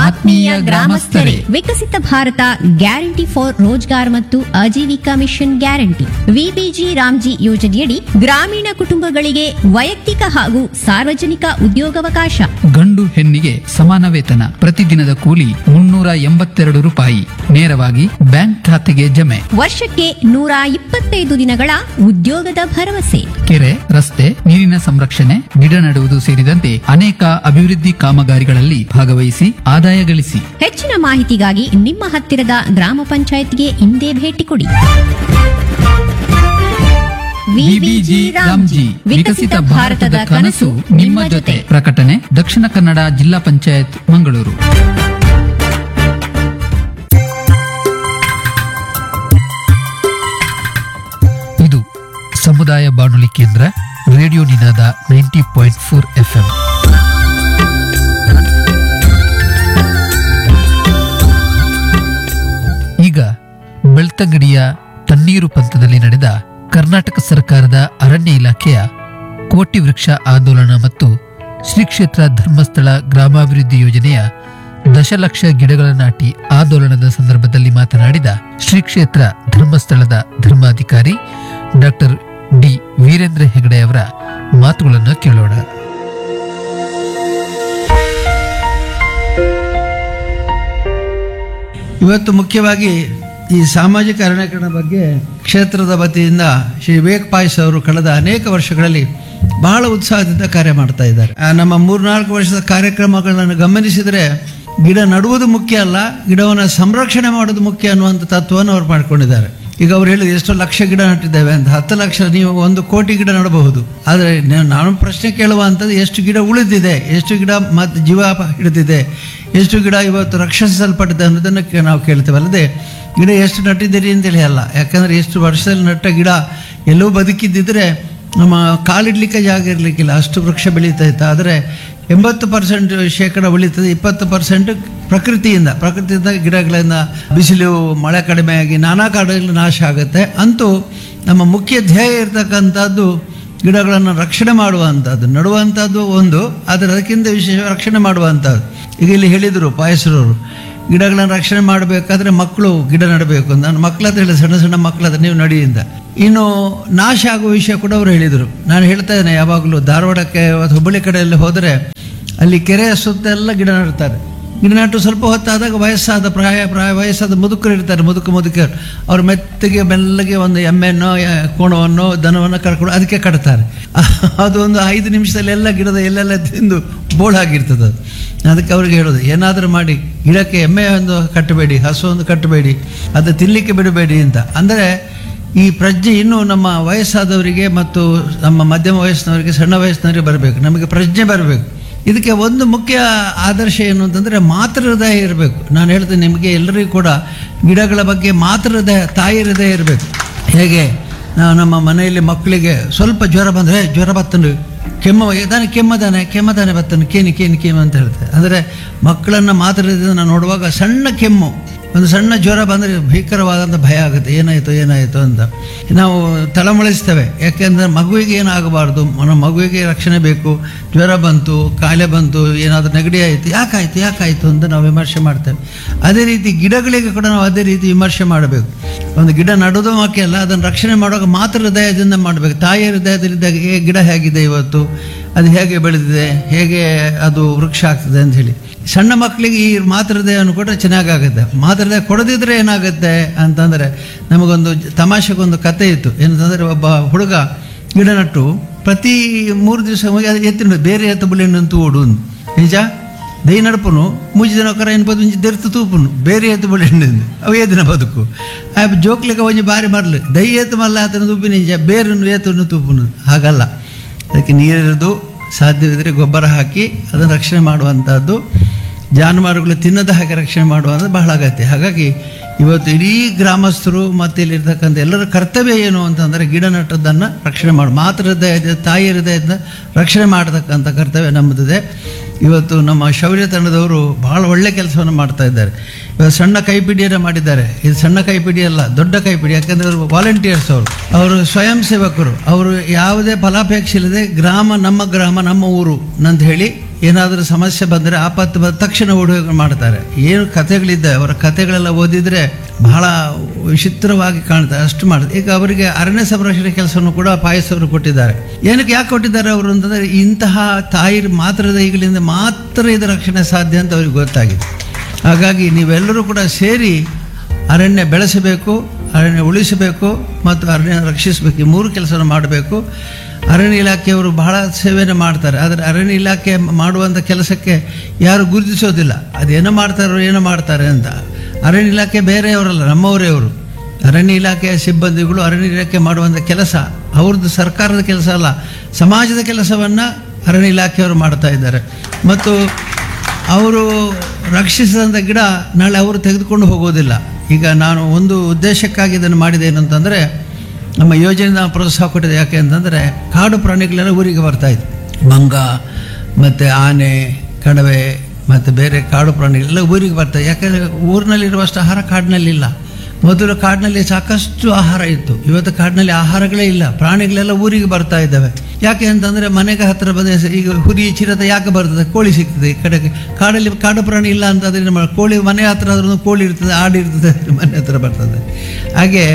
ಆತ್ಮೀಯ ಗ್ರಾಮಸ್ಥರೇ Viksit Bharat guarantee for Rozgar ಮತ್ತು Ajeevika mission guarantee VBG Ramji ಯೋಜನೆಯಡಿ ಗ್ರಾಮೀಣ ಕುಟುಂಬಗಳಿಗೆ ವೈಯಕ್ತಿಕ ಹಾಗೂ ಸಾರ್ವಜನಿಕ ಉದ್ಯೋಗಾವಕಾಶ ಗಂಡು ಹೆಣ್ಣಿಗೆ ಸಮಾನ ವೇತನ ಪ್ರತಿದಿನದ ಕೂಲಿ ಮುನ್ನೂರ ಎಂಬತ್ತೆರಡು ರೂಪಾಯಿ ನೇರವಾಗಿ ಬ್ಯಾಂಕ್ ಖಾತೆಗೆ ಜಮೆ ವರ್ಷಕ್ಕೆ ನೂರ ಇಪ್ಪತ್ತೈದು ದಿನಗಳ ಉದ್ಯೋಗದ ಭರವಸೆ ಕೆರೆ ರಸ್ತೆ ನೀರಿನ ಸಂರಕ್ಷಣೆ ಗಿಡ ನೆಡುವುದು ಸೇರಿದಂತೆ ಅನೇಕ ಅಭಿವೃದ್ಧಿ ಕಾಮಗಾರಿಗಳಲ್ಲಿ ಭಾಗವಹಿಸಿ ಆದಾಯ ಗಳಿಸಿ ಹೆಚ್ಚಿನ ಮಾಹಿತಿಗಾಗಿ ನಿಮ್ಮ ಹತ್ತಿರದ ಗ್ರಾಮ ಪಂಚಾಯತ್ಗೆ ಇಂದೇ ಭೇಟಿ ಕೊಡಿ ವಿಬಿಜಿ ರಾಮ್ಜಿ ವಿಕಸಿತ ಭಾರತದ ಕನಸು ನಿಮ್ಮ ಜೊತೆ ಪ್ರಕಟಣೆ ದಕ್ಷಿಣ ಕನ್ನಡ ಜಿಲ್ಲಾ ಪಂಚಾಯತ್ ಮಂಗಳೂರು ಇದು ಸಮುದಾಯ ಬಾನುಲಿ ಕೇಂದ್ರ radio Ninada ninety point four FM ಈಗ ಬೆಳ್ತಂಗಡಿಯ ತಣ್ಣೀರು ಪಂಥದಲ್ಲಿ ನಡೆದ ಕರ್ನಾಟಕ ಸರ್ಕಾರದ ಅರಣ್ಯ ಇಲಾಖೆಯ ಕೋಟಿ ವೃಕ್ಷ ಆಂದೋಲನ ಮತ್ತು ಶ್ರೀ ಕ್ಷೇತ್ರ ಧರ್ಮಸ್ಥಳ ಗ್ರಾಮಾಭಿವೃದ್ಧಿ ಯೋಜನೆಯ ದಶಲಕ್ಷ ಗಿಡಗಳ ನಾಟಿ ಆಂದೋಲನದ ಸಂದರ್ಭದಲ್ಲಿ ಮಾತನಾಡಿದ ಶ್ರೀ ಕ್ಷೇತ್ರ ಧರ್ಮಸ್ಥಳದ ಧರ್ಮಾಧಿಕಾರಿ ಡಾಕ್ಟರ್ ಡಿ ವೀರೇಂದ್ರ ಹೆಗಡೆ ಅವರ ಮಾತುಗಳನ್ನು ಕೇಳೋಣ ಇವತ್ತು ಮುಖ್ಯವಾಗಿ ಈ ಸಾಮಾಜಿಕ ಅರಣ್ಯೀಕರಣ ಬಗ್ಗೆ ಕ್ಷೇತ್ರದ ವತಿಯಿಂದ ಶ್ರೀ ವಿವೇಕ್ ಪಾಯ್ಸ್ ಅವರು ಕಳೆದ ಅನೇಕ ವರ್ಷಗಳಲ್ಲಿ ಬಹಳ ಉತ್ಸಾಹದಿಂದ ಕಾರ್ಯ ಮಾಡ್ತಾ ಇದ್ದಾರೆ ಆ ನಮ್ಮ ಮೂರ್ನಾಲ್ಕು ವರ್ಷದ ಕಾರ್ಯಕ್ರಮಗಳನ್ನು ಗಮನಿಸಿದರೆ ಗಿಡ ನಡುವುದು ಮುಖ್ಯ ಅಲ್ಲ ಗಿಡವನ್ನು ಸಂರಕ್ಷಣೆ ಮಾಡೋದು ಮುಖ್ಯ ಅನ್ನುವಂಥ ತತ್ವವನ್ನು ಅವ್ರು ಮಾಡ್ಕೊಂಡಿದ್ದಾರೆ ಈಗ ಅವ್ರು ಹೇಳಿದ್ರು ಎಷ್ಟು ಲಕ್ಷ ಗಿಡ ನಟ್ಟಿದ್ದೇವೆ ಅಂತ ಹತ್ತು ಲಕ್ಷ ನೀವು ಒಂದು ಕೋಟಿ ಗಿಡ ನಡಬಹುದು ಆದರೆ ನ- ನಾನು ಪ್ರಶ್ನೆ ಕೇಳುವಂಥದ್ದು ಎಷ್ಟು ಗಿಡ ಉಳಿದಿದೆ ಎಷ್ಟು ಗಿಡ ಮತ್ತು ಜೀವ ಹಿಡಿದಿದೆ ಎಷ್ಟು ಗಿಡ ಇವತ್ತು ರಕ್ಷಿಸಲ್ಪಟ್ಟಿದೆ ಅನ್ನೋದನ್ನು ಕೇ- ನಾವು ಕೇಳ್ತೇವೆ ಅಲ್ಲದೆ ಗಿಡ ಎಷ್ಟು ನಟ್ಟಿದ್ದೀರಿ ಅಂತೇಳಿ ಅಲ್ಲ ಯಾಕಂದರೆ ಎಷ್ಟು ವರ್ಷದಲ್ಲಿ ನಟ್ಟ ಗಿಡ ಎಲ್ಲೋ ಬದುಕಿದ್ದಿದ್ರೆ ನಮ್ಮ ಕಾಲಿಡ್ಲಿಕ್ಕೆ ಜಾಗ ಇರಲಿಕ್ಕಿಲ್ಲ ಅಷ್ಟು ವೃಕ್ಷ ಬೆಳೀತಾ ಇತ್ತು ಆದರೆ ಎಂಬತ್ತು ಪರ್ಸೆಂಟ್ ಶೇಕಡ ಉಳಿತದೆ ಇಪ್ಪತ್ತು ಪರ್ಸೆಂಟ್ ಪ್ರಕೃತಿಯಿಂದ ಪ್ರಕೃತಿಯಿಂದ ಗಿಡಗಳಿಂದ ಬಿಸಿಲು ಮಳೆ ಕಡಿಮೆಯಾಗಿ ನಾನಾ ಕಾಡುಗಳು ನಾಶ ಆಗುತ್ತೆ ಅಂತೂ ನಮ್ಮ ಮುಖ್ಯ ಧ್ಯೇಯ ಇರತಕ್ಕಂಥದ್ದು ಗಿಡಗಳನ್ನು ರಕ್ಷಣೆ ಮಾಡುವಂಥದ್ದು ನಡುವಂಥದ್ದು ಒಂದು ಆದರೆ ಅದಕ್ಕಿಂತ ವಿಶೇಷ ರಕ್ಷಣೆ ಮಾಡುವಂಥದ್ದು ಈಗ ಇಲ್ಲಿ ಹೇಳಿದರು ಪಾಯಸರವರು ಗಿಡಗಳನ್ನು ರಕ್ಷಣೆ ಮಾಡಬೇಕಾದ್ರೆ ಮಕ್ಕಳು ಗಿಡ ನೆಡಬೇಕು ಅಂತ ನಾನು ಮಕ್ಕಳ ಹತ್ರ ಹೇಳಿ ಸಣ್ಣ ಸಣ್ಣ ಮಕ್ಕಳ ಹತ್ರ ನೀವು ನಡಿಯಿಂದ ಇನ್ನು ನಾಶ ಆಗುವ ವಿಷಯ ಕೂಡ ಅವರು ಹೇಳಿದರು ನಾನು ಹೇಳ್ತಾ ಇದ್ದೇನೆ ಯಾವಾಗಲೂ ಧಾರವಾಡಕ್ಕೆ ಅಥವಾ ಹುಬ್ಬಳ್ಳಿ ಕಡೆಯಲ್ಲಿ ಹೋದರೆ ಅಲ್ಲಿ ಕೆರೆಯ ಸುತ್ತೆಲ್ಲ ಗಿಡ ನೆಡ್ತಾರೆ ಗಿಡ ನೆಟ್ಟು ಸ್ವಲ್ಪ ಹೊತ್ತಾದಾಗ ವಯಸ್ಸಾದ ಪ್ರಾಯ ಪ್ರಾಯ ವಯಸ್ಸಾದ ಮುದುಕರು ಇರ್ತಾರೆ ಮುದುಕ ಮುದುಕರು ಅವ್ರು ಮೆತ್ತಗೆ ಮೆಲ್ಲಗೆ ಒಂದು ಎಮ್ಮೆನೋ ಯ- ಕೋಣವನ್ನೋ ದನವನ್ನು ಕರ್ಕೊಂಡು ಅದಕ್ಕೆ ಕಟ್ತಾರೆ ಅದು ಒಂದು ಐದು ನಿಮಿಷದಲ್ಲಿ ಎಲ್ಲ ಗಿಡದ ಎಲ್ಲೆಲ್ಲ ತಿಂದು ಬೋಳಾಗಿರ್ತದೆ ಅದು ಅದಕ್ಕೆ ಅವ್ರಿಗೆ ಹೇಳೋದು ಏನಾದರೂ ಮಾಡಿ ಗಿಡಕ್ಕೆ ಎಮ್ಮೆ ಒಂದು ಕಟ್ಟಬೇಡಿ ಹಸು ಒಂದು ಕಟ್ಟಬೇಡಿ ಅದು ತಿನ್ನಲಿಕ್ಕೆ ಬಿಡಬೇಡಿ ಅಂತ ಅಂದರೆ ಈ ಪ್ರಜ್ಞೆ ಇನ್ನೂ ನಮ್ಮ ವಯಸ್ಸಾದವರಿಗೆ ಮತ್ತು ನಮ್ಮ ಮಧ್ಯಮ ವಯಸ್ಸಿನವರಿಗೆ ಸಣ್ಣ ವಯಸ್ಸಿನವರಿಗೆ ಬರಬೇಕು ನಮಗೆ ಪ್ರಜ್ಞೆ ಬರಬೇಕು ಇದಕ್ಕೆ ಒಂದು ಮುಖ್ಯ ಆದರ್ಶ ಏನು ಅಂತಂದರೆ ಮಾತೃ ಹೃದಯ ಇರಬೇಕು ನಾನು ಹೇಳ್ತೇನೆ ನಿಮಗೆ ಎಲ್ಲರಿಗೂ ಕೂಡ ಗಿಡಗಳ ಬಗ್ಗೆ ಮಾತೃ ಹೃದಯ ತಾಯಿ ಹೃದಯ ಇರಬೇಕು ಹೇಗೆ ನಾವು ನಮ್ಮ ಮನೆಯಲ್ಲಿ ಮಕ್ಕಳಿಗೆ ಸ್ವಲ್ಪ ಜ್ವರ ಬಂದರೆ ಜ್ವರ ಬತ್ತನು ಕೆಮ್ಮ ಇದಾನೆ ಕೆಮ್ಮದಾನೆ ಕೆಮ್ಮದಾನೆ ಬತ್ತನು ಕೇನಿ ಕೇನಿ ಕೇಮು ಅಂತ ಹೇಳ್ತಾರೆ ಅಂದರೆ ಮಕ್ಕಳನ್ನು ಮಾತೃ ನೋಡುವಾಗ ಸಣ್ಣ ಕೆಮ್ಮು ಒಂದು ಸಣ್ಣ ಜ್ವರ ಬಂದರೆ ಭೀಕರವಾದಂಥ ಭಯ ಆಗುತ್ತೆ ಏನಾಯಿತು ಏನಾಯಿತು ಅಂತ ನಾವು ತಳಮಳಿಸ್ತೇವೆ ಯಾಕೆಂದರೆ ಮಗುವಿಗೆ ಏನಾಗಬಾರ್ದು ನಮ್ಮ ಮಗುವಿಗೆ ರಕ್ಷಣೆ ಬೇಕು ಜ್ವರ ಬಂತು ಕಾಯಿಲೆ ಬಂತು ಏನಾದರೂ ನೆಗಡಿ ಆಯಿತು ಯಾಕಾಯಿತು ಯಾಕಾಯಿತು ಅಂತ ನಾವು ವಿಮರ್ಶೆ ಮಾಡ್ತೇವೆ ಅದೇ ರೀತಿ ಗಿಡಗಳಿಗೆ ಕೂಡ ನಾವು ಅದೇ ರೀತಿ ವಿಮರ್ಶೆ ಮಾಡಬೇಕು ಒಂದು ಗಿಡ ನಡೋದು ಮುಖ್ಯ ಅಲ್ಲ ಅದನ್ನು ರಕ್ಷಣೆ ಮಾಡುವಾಗ ಮಾತೃ ಹೃದಯದಿಂದ ಮಾಡಬೇಕು ತಾಯಿಯ ಹೃದಯದಲ್ಲಿದ್ದಾಗ ಹೇಗೆ ಗಿಡ ಹೇಗಿದೆ ಇವತ್ತು ಅದು ಹೇಗೆ ಬೆಳೆದಿದೆ ಹೇಗೆ ಅದು ವೃಕ್ಷ ಆಗ್ತದೆ ಅಂತ ಹೇಳಿ ಸಣ್ಣ ಮಕ್ಕಳಿಗೆ ಈ ಮಾತೃದಯವನ್ನು ಕೂಡ ಚೆನ್ನಾಗಾಗುತ್ತೆ ಮಾತೃದಯ ಕೊಡದಿದ್ರೆ ಏನಾಗುತ್ತೆ ಅಂತಂದರೆ ನಮಗೊಂದು ತಮಾಷೆಗೊಂದು ಕತೆ ಇತ್ತು ಏನಂತಂದರೆ ಒಬ್ಬ ಹುಡುಗ ಗಿಡ ನಟ್ಟು ಪ್ರತಿ ಮೂರು ದಿವಸ ಹೋಗಿ ಅದು ಎತ್ತಿನ ಬೇರೆ ಎತ್ತ ಬುಲೆಣ್ಣಂತೂ ಓಡು ಅಂದು. ನಿಜ ದೈ ನಡಪನು ಮೂಜಿ ದಿನ ಕರ ಏನು ಬದು ದೆರ್ತು ತೂಪುನು ಬೇರೆ ಎತ್ತು ಬುಲೆಣ್ಣು ಅವು ಏದಿನ ಬದುಕು ಆ ಜೋಕ್ಲಿಗೆ ಒಂಜಿ ಬಾರಿ ಮರಲು ದೈ ಎತ್ತು ಮಲ್ಲ ಆತನ ತೂಪಿ ನಿಜ ಬೇರೆ ಏತನ್ನು ತೂಪುನು ಹಾಗಲ್ಲ ಅದಕ್ಕೆ ನೀರಿರೋದು ಸಾಧ್ಯವಿದ್ದರೆ ಗೊಬ್ಬರ ಹಾಕಿ ಅದನ್ನು ರಕ್ಷಣೆ ಮಾಡುವಂಥದ್ದು ಜಾನುವಾರುಗಳು ತಿನ್ನದ ಹಾಗೆ ರಕ್ಷಣೆ ಮಾಡುವಂಥದ್ದು ಬಹಳ ಅಗತ್ಯ ಹಾಗಾಗಿ ಇವತ್ತು ಇಡೀ ಗ್ರಾಮಸ್ಥರು ಮತ್ತು ಇಲ್ಲಿರ್ತಕ್ಕಂಥ ಎಲ್ಲರ ಕರ್ತವ್ಯ ಏನು ಅಂತಂದರೆ ಗಿಡ ನಟ್ಟದ್ದನ್ನು ರಕ್ಷಣೆ ಮಾಡಿ ಮಾತೃ ಹೃದಯದ ತಾಯಿ ಹೃದಯದಿಂದ ರಕ್ಷಣೆ ಮಾಡತಕ್ಕಂಥ ಕರ್ತವ್ಯ ನಮ್ಮದಿದೆ ಇವತ್ತು ನಮ್ಮ ಶೌರ್ಯ ತಂಡದವರು ಬಹಳ ಒಳ್ಳೆ ಕೆಲಸವನ್ನು ಮಾಡ್ತಾ ಇದ್ದಾರೆ ಇವತ್ತು ಸಣ್ಣ ಕೈಪಿಡಿಯನ್ನು ಮಾಡಿದ್ದಾರೆ ಇದು ಸಣ್ಣ ಕೈಪಿಡಿ ಅಲ್ಲ ದೊಡ್ಡ ಕೈಪಿಡಿ ಯಾಕಂದರೆ ಅವರು ವಾಲಂಟಿಯರ್ಸ್ ಅವರು ಅವರು ಸ್ವಯಂ ಸೇವಕರು ಅವರು ಯಾವುದೇ ಫಲಾಪೇಕ್ಷೆ ಇಲ್ಲದೆ ಗ್ರಾಮ ನಮ್ಮ ಗ್ರಾಮ ನಮ್ಮ ಊರು ಅಂತ ಹೇಳಿ ಏನಾದರೂ ಸಮಸ್ಯೆ ಬಂದರೆ ಆಪತ್ತು ಬಂದ ತಕ್ಷಣ ಓಡಿ ಮಾಡ್ತಾರೆ ಏನು ಕಥೆಗಳಿದ್ದೆ ಅವರ ಕಥೆಗಳೆಲ್ಲ ಓದಿದರೆ ಬಹಳ ವಿಚಿತ್ರವಾಗಿ ಕಾಣ್ತಾರೆ ಅಷ್ಟು ಮಾಡ್ತಾರೆ ಈಗ ಅವರಿಗೆ ಅರಣ್ಯ ಸಂರಕ್ಷಣೆ ಕೆಲಸವನ್ನು ಕೂಡ ಪಾಯಸವರು ಕೊಟ್ಟಿದ್ದಾರೆ ಏನಕ್ಕೆ ಯಾಕೆ ಕೊಟ್ಟಿದ್ದಾರೆ ಅವರು ಅಂತಂದರೆ ಇಂತಹ ತಾಯಿ ಮಾತ್ರದ ಈಗಲಿಂದ ಮಾತ್ರ ಇದು ರಕ್ಷಣೆ ಸಾಧ್ಯ ಅಂತ ಅವ್ರಿಗೆ ಗೊತ್ತಾಗಿದೆ ಹಾಗಾಗಿ ನೀವೆಲ್ಲರೂ ಕೂಡ ಸೇರಿ ಅರಣ್ಯ ಬೆಳೆಸಬೇಕು ಅರಣ್ಯ ಉಳಿಸಬೇಕು ಮತ್ತು ಅರಣ್ಯ ರಕ್ಷಿಸಬೇಕು ಈ ಮೂರು ಕೆಲಸವನ್ನು ಮಾಡಬೇಕು ಅರಣ್ಯ ಇಲಾಖೆಯವರು ಬಹಳ ಸೇವೆಯನ್ನು ಮಾಡ್ತಾರೆ ಆದರೆ ಅರಣ್ಯ ಇಲಾಖೆ ಮಾಡುವಂಥ ಕೆಲಸಕ್ಕೆ ಯಾರು ಗುರುತಿಸೋದಿಲ್ಲ ಅದೇನೋ ಮಾಡ್ತಾರೋ ಏನೋ ಮಾಡ್ತಾರೆ ಅಂತ ಅರಣ್ಯ ಇಲಾಖೆ ಬೇರೆಯವರಲ್ಲ ನಮ್ಮವರೇ ಅವರು ಅರಣ್ಯ ಇಲಾಖೆಯ ಸಿಬ್ಬಂದಿಗಳು ಅರಣ್ಯ ಇಲಾಖೆ ಮಾಡುವಂಥ ಕೆಲಸ ಅವ್ರದ್ದು ಸರ್ಕಾರದ ಕೆಲಸ ಅಲ್ಲ ಸಮಾಜದ ಕೆಲಸವನ್ನು ಅರಣ್ಯ ಇಲಾಖೆಯವರು ಮಾಡ್ತಾ ಇದ್ದಾರೆ ಮತ್ತು ಅವರು ರಕ್ಷಿಸಿದಂಥ ಗಿಡ ನಾಳೆ ಅವರು ತೆಗೆದುಕೊಂಡು ಹೋಗೋದಿಲ್ಲ ಈಗ ನಾನು ಒಂದು ಉದ್ದೇಶಕ್ಕಾಗಿ ಇದನ್ನು ಮಾಡಿದೆ ಏನಂತಂದರೆ ನಮ್ಮ ಯೋಜನೆ ನಾವು ಪ್ರೋತ್ಸಾಹ ಕೊಟ್ಟಿದೆ ಯಾಕೆ ಅಂತಂದರೆ ಕಾಡು ಪ್ರಾಣಿಗಳೆಲ್ಲ ಊರಿಗೆ ಬರ್ತಾ ಇತ್ತು ಮಂಗ ಮತ್ತು ಆನೆ ಕಡವೆ ಮತ್ತು ಬೇರೆ ಕಾಡು ಪ್ರಾಣಿಗಳೆಲ್ಲ ಊರಿಗೆ ಬರ್ತವೆ ಯಾಕೆಂದರೆ ಊರಿನಲ್ಲಿರುವಷ್ಟು ಆಹಾರ ಕಾಡಿನಲ್ಲಿಲ್ಲ ಮೊದಲು ಕಾಡಿನಲ್ಲಿ ಸಾಕಷ್ಟು ಆಹಾರ ಇತ್ತು ಇವತ್ತು ಕಾಡಿನಲ್ಲಿ ಆಹಾರಗಳೇ ಇಲ್ಲ ಪ್ರಾಣಿಗಳೆಲ್ಲ ಊರಿಗೆ ಬರ್ತಾ ಇದ್ದಾವೆ ಯಾಕೆ ಅಂತಂದರೆ ಮನೆಗೆ ಹತ್ತಿರ ಬಂದ ಈಗ ಹುರಿ ಚಿರತೆ ಯಾಕೆ ಬರ್ತದೆ ಕೋಳಿ ಸಿಗ್ತದೆ ಈ ಕಡೆಗೆ ಕಾಡಲ್ಲಿ ಕಾಡು ಪ್ರಾಣಿ ಇಲ್ಲ ಅಂತಂದ್ರೆ ಏನು ಮಾಡೋದು? ಕೋಳಿ ಮನೆ ಹತ್ರ ಆದ್ರೂ ಕೋಳಿ ಇರ್ತದೆ ಆಡು ಇರ್ತದೆ ಮನೆ ಹತ್ರ ಬರ್ತದೆ ಹಾಗೆ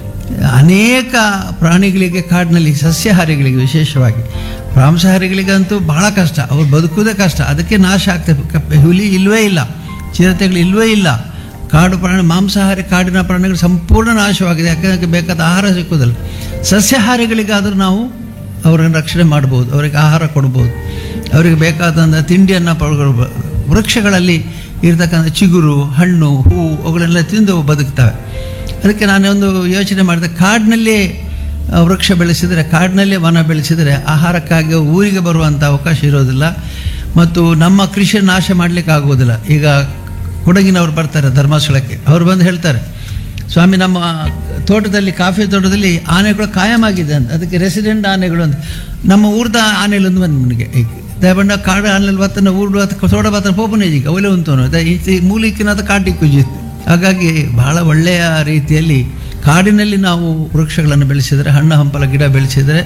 ಅನೇಕ ಪ್ರಾಣಿಗಳಿಗೆ ಕಾಡಿನಲ್ಲಿ ಸಸ್ಯಾಹಾರಿಗಳಿಗೆ ವಿಶೇಷವಾಗಿ ಮಾಂಸಾಹಾರಿಗಳಿಗಂತೂ ಬಹಳ ಕಷ್ಟ ಅವ್ರು ಬದುಕುವುದೇ ಕಷ್ಟ ಅದಕ್ಕೆ ನಾಶ ಆಗ್ತದೆ ಕಪ್ಪೆ ಹುಲಿ ಇಲ್ಲವೇ ಇಲ್ಲ ಚಿರತೆಗಳು ಇಲ್ಲವೇ ಇಲ್ಲ ಕಾಡು ಪ್ರಾಣಿ ಮಾಂಸಾಹಾರಿ ಕಾಡಿನ ಪ್ರಾಣಿಗಳು ಸಂಪೂರ್ಣ ನಾಶವಾಗಿದೆ ಯಾಕಂದ್ರೆ ಬೇಕಾದ ಆಹಾರ ಸಿಕ್ಕುವುದಿಲ್ಲ ಸಸ್ಯಾಹಾರಿಗಳಿಗಾದರೂ ನಾವು ಅವರನ್ನು ರಕ್ಷಣೆ ಮಾಡ್ಬೋದು ಅವರಿಗೆ ಆಹಾರ ಕೊಡ್ಬೋದು ಅವರಿಗೆ ಬೇಕಾದಂಥ ತಿಂಡಿಯನ್ನು ಪಡ್ಕೊಳ್ಬೋದು ವೃಕ್ಷಗಳಲ್ಲಿ ಇರ್ತಕ್ಕಂಥ ಚಿಗುರು ಹಣ್ಣು ಹೂವು ಅವುಗಳೆಲ್ಲ ತಿಂದು ಅವು ಬದುಕ್ತವೆ ಅದಕ್ಕೆ ನಾನೊಂದು ಯೋಚನೆ ಮಾಡಿದೆ ಕಾಡಿನಲ್ಲಿ ಆ, ವೃಕ್ಷ ಬೆಳೆಸಿದರೆ ಕಾಡಿನಲ್ಲಿ ವನ ಬೆಳೆಸಿದರೆ ಆಹಾರಕ್ಕಾಗಿ ಊರಿಗೆ ಬರುವಂಥ ಅವಕಾಶ ಇರೋದಿಲ್ಲ ಮತ್ತು ನಮ್ಮ ಕೃಷಿ ನಾಶ ಮಾಡಲಿಕ್ಕೆ ಆಗೋದಿಲ್ಲ ಈಗ ಕೊಡಗಿನವ್ರು ಬರ್ತಾರೆ ಧರ್ಮಸ್ಥಳಕ್ಕೆ ಅವ್ರು ಬಂದು ಹೇಳ್ತಾರೆ ಸ್ವಾಮಿ ನಮ್ಮ ತೋಟದಲ್ಲಿ ಕಾಫಿ ತೋಟದಲ್ಲಿ ಆನೆಗಳು ಕಾಯಮಾಗಿದೆ ಅಂತ ಅದಕ್ಕೆ ರೆಸಿಡೆಂಟ್ ಆನೆಗಳು ಅಂತ ನಮ್ಮ ಊರ್ದ ಆನೆಗಳು ಒಂದು ಬಂದು ನನಗೆ ದಯಬಂಡ ಕಾಡು ಆನೆಲ್ ಬತ್ತನ ಊರು ಅಥವಾ ತೋಟ ಬತ್ತನ ಪೋಪನೆ ಈಗ ಒಲೆ ಉಂಟು ಮೂಲಿಕ್ಕಿನಾದ ಕಾಟಿಗೆ ಕುಜಿತ್ತು ಹಾಗಾಗಿ ಬಹಳ ಒಳ್ಳೆಯ ರೀತಿಯಲ್ಲಿ ಕಾಡಿನಲ್ಲಿ ನಾವು ವೃಕ್ಷಗಳನ್ನು ಬೆಳೆಸಿದರೆ ಹಣ್ಣು ಹಂಪಲ ಗಿಡ ಬೆಳೆಸಿದರೆ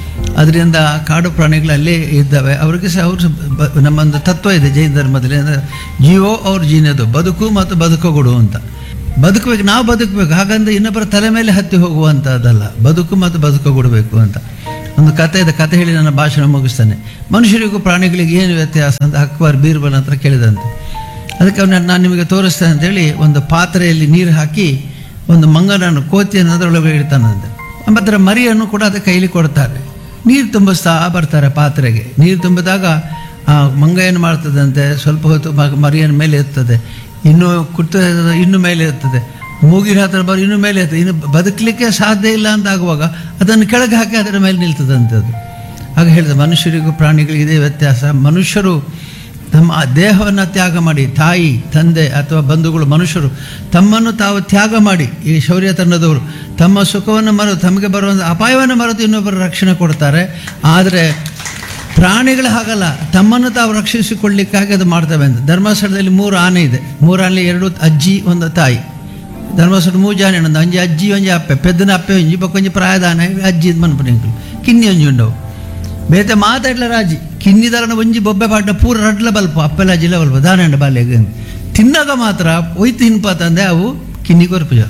ಅದರಿಂದ ಕಾಡು ಪ್ರಾಣಿಗಳು ಅಲ್ಲೇ ಇದ್ದಾವೆ ಅವ್ರಿಗೆ ಸಹ ಅವರು ಬ- ನಮ್ಮೊಂದು ತತ್ವ ಇದೆ ಜೈನ ಧರ್ಮದಲ್ಲಿ ಅಂದರೆ ಜೀವೋ ಅವ್ರ ಜೀನದು ಬದುಕು ಮತ್ತು ಬದುಕುಗೊಡು ಅಂತ ಬದುಕಬೇಕು ನಾವು ಬದುಕಬೇಕು ಹಾಗಂದ್ರೆ ಇನ್ನೊಬ್ಬರ ತಲೆ ಮೇಲೆ ಹತ್ತಿ ಹೋಗುವಂಥದ್ದಲ್ಲ ಬದುಕು ಮತ್ತು ಬದುಕು ಕೊಡಬೇಕು ಅಂತ ಒಂದು ಕತೆ ಇದೆ ಕತೆ ಹೇಳಿ ನನ್ನ ಭಾಷಣ ಮುಗಿಸ್ತಾನೆ ಮನುಷ್ಯರಿಗೂ ಪ್ರಾಣಿಗಳಿಗೆ ಏನು ವ್ಯತ್ಯಾಸ ಅಂತ ಅಕ್ಬರ್ ಬೀರ್ಬಲ್ ಹತ್ರ ಕೇಳಿದಂತೆ ಅದಕ್ಕೆ ಅವ್ನು ನಾನು ನಿಮಗೆ ತೋರಿಸ್ತೇನೆ ಅಂತೇಳಿ ಒಂದು ಪಾತ್ರೆಯಲ್ಲಿ ನೀರು ಹಾಕಿ ಒಂದು ಮಂಗನನ್ನು ಕೋತಿಯನ್ನು ಅದರೊಳಗೆ ಇಡ್ತಾನಂತೆ ಮತ್ತು ಅದರ ಮರಿಯನ್ನು ಕೂಡ ಅದಕ್ಕೆ ಕೈಲಿ ಕೊಡ್ತಾರೆ ನೀರು ತುಂಬಿಸ್ತಾ ಬರ್ತಾರೆ ಪಾತ್ರೆಗೆ ನೀರು ತುಂಬಿದಾಗ ಆ ಮಂಗ ಏನು ಮಾಡ್ತದಂತೆ ಸ್ವಲ್ಪ ಹೊತ್ತು ಮ- ಮರಿಯನ್ನು ಮೇಲೆ ಎತ್ತದೆ ಇನ್ನು ಕುಟ್ಟ ಇನ್ನು ಮೇಲೆ ಎತ್ತದೆ ಮೂಗಿನ ಹತ್ರ ಬರೋ ಇನ್ನು ಮೇಲೆ ಎತ್ತದೆ ಇನ್ನು ಬದುಕಲಿಕ್ಕೆ ಸಾಧ್ಯ ಇಲ್ಲ ಅಂತ ಆಗುವಾಗ ಅದನ್ನು ಕೆಳಗೆ ಹಾಕಿ ಅದರ ಮೇಲೆ ನಿಲ್ತದಂತೆ ಅದು ಆಗ ಹೇಳಿದೆ ಮನುಷ್ಯರಿಗೂ ಪ್ರಾಣಿಗಳಿಗೂ ಇದೇ ವ್ಯತ್ಯಾಸ ಮನುಷ್ಯರು ತಮ್ಮ ದೇಹವನ್ನು ತ್ಯಾಗ ಮಾಡಿ ತಾಯಿ ತಂದೆ ಅಥವಾ ಬಂಧುಗಳು ಮನುಷ್ಯರು ತಮ್ಮನ್ನು ತಾವು ತ್ಯಾಗ ಮಾಡಿ ಈ ಶೌರ್ಯ ತಂಡದವರು ತಮ್ಮ ಸುಖವನ್ನು ಮರೆತು ತಮಗೆ ಬರುವಂಥ ಅಪಾಯವನ್ನು ಮರೆತು ಇನ್ನೊಬ್ಬರ ರಕ್ಷಣೆ ಕೊಡ್ತಾರೆ ಆದರೆ ಪ್ರಾಣಿಗಳು ಹಾಗಲ್ಲ ತಮ್ಮನ್ನು ತಾವು ರಕ್ಷಿಸಿಕೊಳ್ಳಿಕ್ಕಾಗಿ ಅದು ಮಾಡ್ತವೆ ಅಂತ ಧರ್ಮಸ್ಥಳದಲ್ಲಿ ಮೂರು ಆನೆ ಇದೆ ಮೂರು ಆನೆ ಎರಡು ಅಜ್ಜಿ ಒಂದು ತಾಯಿ ಧರ್ಮಸ್ಥಳ ಮೂರು ಜಾನೆ ಒಂದು ಅಂಜಿ ಅಜ್ಜಿ ಒಂಜಿ ಅಪ್ಪೆ ಪೆದ್ದನ ಅಪ್ಪೆ ಒಂಜಿ ಬೊಕ್ಕೊಂಜಿ ಪ್ರಾಯದ ಆನೆ ಅಜ್ಜಿ ಮನ್ಪುನಿಂಕಲು ಕಿನ್ನಿ ಒಂಜಿ ಉಂಡವು ಬೇತೆ ಮಾತಾಡ್ಲ ರಾಜಿ ಕಿನ್ನಿದರನ ಒಂಜಿ ಬೊಬ್ಬೆ ಪಾಟ ಪೂರ ರಡ್ಲ ಬಲ್ಪ ಅಪ್ಪೆಲ್ಲ ಜಿಲ್ಲ ಬಲ್ಪ ದಾನಂಡ ಬಾಲ್ಯ ತಿನ್ನಾಗ ಮಾತ್ರ ಒಯ್ತು ಹಿಂಪಾತಂದೆ ಅವು ಕಿನ್ನಿ ಕೊರ್ಪುಜ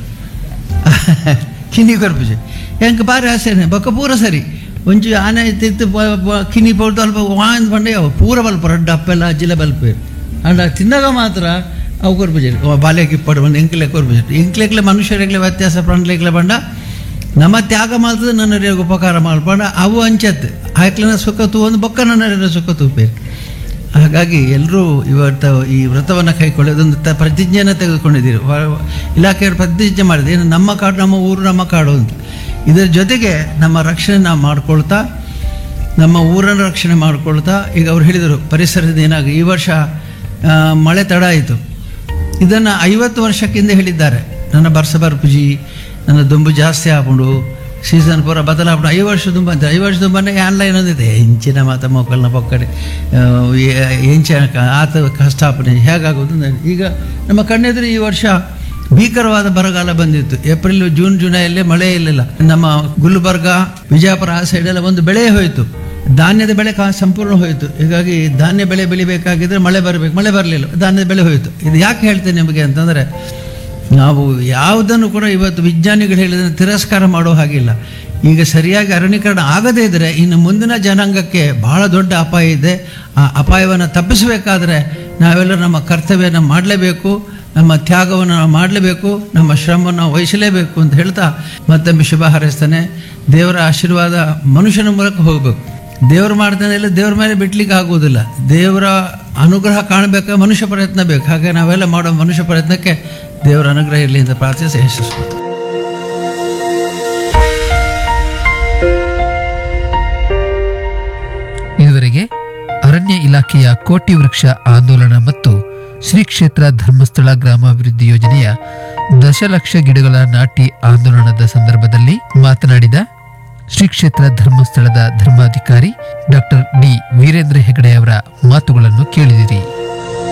ಕಿನ್ನಿ ಕೊರ್ಪುಜ ಹೆಂಗೆ ಬಾರಿ ಆಸೆನೆ ಬೊಕ್ಕ ಪೂರ ಸರಿ ಒಂಚು ಆನೆ ತಿತ್ತು ಬ- ಬ- ಕಿನ್ನಿ ಪೌಡ್ದು ಅಲ್ಪ ವಾಂದ್ ಬಂಡೆ ಅವು ಪೂರ ಬಲ್ಪ ರಡ್ಡ ಅಪ್ಪೆಲ್ಲ ಜಿಲ್ಲ ಬಲ್ಪೆ ಅಂಡ ತಿನ್ನಾಗ ಮಾತ್ರ ಅವು ಕೊರ್ಪುಜ ಬಾಲ್ಯಕ್ಕೆ ಇಪ್ಪಡು ಬಂದು ಎಂಕ್ಲೆ ಕೊರ್ಪುಜ ಎಂಕ್ಲೆಗ್ಲೆ ಮನುಷ್ಯರೆಗ್ಲೆ ವ್ಯತ್ಯಾಸ ಪ್ರಾಣಿಲೆಗ್ಲೆ ಬಂಡ ನಮ್ಮ ತ್ಯಾಗ ಮಾಡ್ತದೆ ನನ್ನ ಉಪಕಾರ ಮಾಡ್ಕೊಂಡ ಅವು ಅಂಚತ್ತೆ ಆಯ್ಕ್ಲನ ಸುಖ ತೂ ಒಂದು ಬೊಕ್ಕ ನನ್ನ ಸುಖ ತೂಪೇರು ಹಾಗಾಗಿ ಎಲ್ಲರೂ ಇವತ್ತು ಈ ವ್ರತವನ್ನು ಕೈಕೊಳ್ಳಿ ಅದೊಂದು ತ ಪ್ರತಿಜ್ಞೆಯನ್ನು ತೆಗೆದುಕೊಂಡಿದ್ದೀರಿ ವ- ಇಲಾಖೆಯವರು ಪ್ರತಿಜ್ಞೆ ಮಾಡಿದೆ ಏನು ನಮ್ಮ ಕಾಡು ನಮ್ಮ ಊರು ನಮ್ಮ ಕಾಡು ಅಂತ ಇದರ ಜೊತೆಗೆ ನಮ್ಮ ರಕ್ಷಣೆ ನಾವು ಮಾಡ್ಕೊಳ್ತಾ ನಮ್ಮ ಊರನ್ನು ರಕ್ಷಣೆ ಮಾಡ್ಕೊಳ್ತಾ ಈಗ ಅವ್ರು ಹೇಳಿದರು ಪರಿಸರದಿಂದ ಏನಾಗಿ ಈ ವರ್ಷ ಆ, ಮಳೆ ತಡ ಆಯಿತು ಇದನ್ನು ಐವತ್ತು ವರ್ಷಕ್ಕಿಂತ ಹೇಳಿದ್ದಾರೆ ನನ್ನ ಬರ್ಸ ಬರ್ಪುಜಿ ನನ್ನ ದುಂಬು ಜಾಸ್ತಿ ಆಗ್ಬಿಡು ಸೀಸನ್ ಪೂರ ಬದಲಾಗ್ಬಿಡು ಐದು ವರ್ಷ ದುಂಬ ಅಂತ ಐದು ವರ್ಷ ದುಂಬನೇ ಆನ್ಲೈನ್ ಒಂದಿದೆ ಹೆಂಚಿನ ಮಾತ ಮೊಕ್ಕಲ್ನ ಪೊಕ್ಕಡೆ ಹೆಂಚಿನ ಆತ ಕಷ್ಟಾಪನೆ ಹೇಗಾಗೋದು ಅಂತ ಈಗ ನಮ್ಮ ಕಣ್ಣೆದುರು ಈ ವರ್ಷ ಭೀಕರವಾದ ಬರಗಾಲ ಬಂದಿತ್ತು ಏಪ್ರಿಲ್ ಜೂನ್ ಜುಲೈಯಲ್ಲಿ ಮಳೆ ಇರಲಿಲ್ಲ ನಮ್ಮ ಗುಲ್ಬರ್ಗ ವಿಜಯಪುರ ಆ ಸೈಡೆಲ್ಲ ಒಂದು ಬೆಳೆ ಹೋಯಿತು ಧಾನ್ಯದ ಬೆಳೆ ಕಾ ಸಂಪೂರ್ಣ ಹೋಯಿತು ಹೀಗಾಗಿ ಧಾನ್ಯ ಬೆಳೆ ಬೆಳಿಬೇಕಾಗಿದ್ರೆ ಮಳೆ ಬರಬೇಕು ಮಳೆ ಬರಲಿಲ್ಲ ಧಾನ್ಯದ ಬೆಳೆ ಹೋಯಿತು ಇದು ಯಾಕೆ ಹೇಳ್ತೇನೆ ನಿಮಗೆ ಅಂತಂದರೆ ನಾವು ಯಾವುದನ್ನು ಕೂಡ ಇವತ್ತು ವಿಜ್ಞಾನಿಗಳು ಹೇಳಿದ್ರೆ ತಿರಸ್ಕಾರ ಮಾಡೋ ಹಾಗಿಲ್ಲ ಈಗ ಸರಿಯಾಗಿ ಅರಣ್ಯೀಕರಣ ಆಗದೇ ಇದ್ದರೆ ಇನ್ನು ಮುಂದಿನ ಜನಾಂಗಕ್ಕೆ ಬಹಳ ದೊಡ್ಡ ಅಪಾಯ ಇದೆ ಆ ಅಪಾಯವನ್ನು ತಪ್ಪಿಸಬೇಕಾದ್ರೆ ನಾವೆಲ್ಲರೂ ನಮ್ಮ ಕರ್ತವ್ಯನ ಮಾಡಲೇಬೇಕು ನಮ್ಮ ತ್ಯಾಗವನ್ನು ನಾವು ಮಾಡಲೇಬೇಕು ನಮ್ಮ ಶ್ರಮವನ್ನು ನಾವು ವಹಿಸಲೇಬೇಕು ಅಂತ ಹೇಳ್ತಾ ಮತ್ತೊಮ್ಮೆ ಶುಭ ಹಾರೈಸ್ತಾನೆ ದೇವರ ಆಶೀರ್ವಾದ ಮನುಷ್ಯನ ಮೂಲಕ ಹೋಗಬೇಕು ದೇವರು ಮಾಡ್ತಾನೆ ಇಲ್ಲ ದೇವ್ರ ಮೇಲೆ ಬಿಡ್ಲಿಕ್ಕೆ ಆಗುವುದಿಲ್ಲ ದೇವರ ಅನುಗ್ರಹ ಕಾಣಬೇಕು ಮನುಷ್ಯ ಪ್ರಯತ್ನ ಬೇಕು ಹಾಗೆ ನಾವೆಲ್ಲ ಮಾಡೋ ಮನುಷ್ಯ ಪ್ರಯತ್ನಕ್ಕೆ ದೇವರ ಅನುಗ್ರಹ ಇರಲಿ ಅಂತ ಪ್ರಾರ್ಥಿಸಿ ಯಶಸ್ಸು ಇದುವರೆಗೆ ಅರಣ್ಯ ಇಲಾಖೆಯ ಕೋಟಿ ವೃಕ್ಷ ಆಂದೋಲನ ಮತ್ತು ಶ್ರೀ ಕ್ಷೇತ್ರ ಧರ್ಮಸ್ಥಳ ಗ್ರಾಮಾಭಿವೃದ್ಧಿ ಯೋಜನೆಯ ದಶಲಕ್ಷ ಗಿಡಗಳ ನಾಟಿ ಆಂದೋಲನದ ಸಂದರ್ಭದಲ್ಲಿ ಮಾತನಾಡಿದ ಶ್ರೀ ಕ್ಷೇತ್ರ ಧರ್ಮಸ್ಥಳದ ಧರ್ಮಾಧಿಕಾರಿ ಡಾಕ್ಟರ್ ಡಿ ವೀರೇಂದ್ರ ಹೆಗಡೆ ಅವರ ಮಾತುಗಳನ್ನು ಕೇಳಿದಿರಿ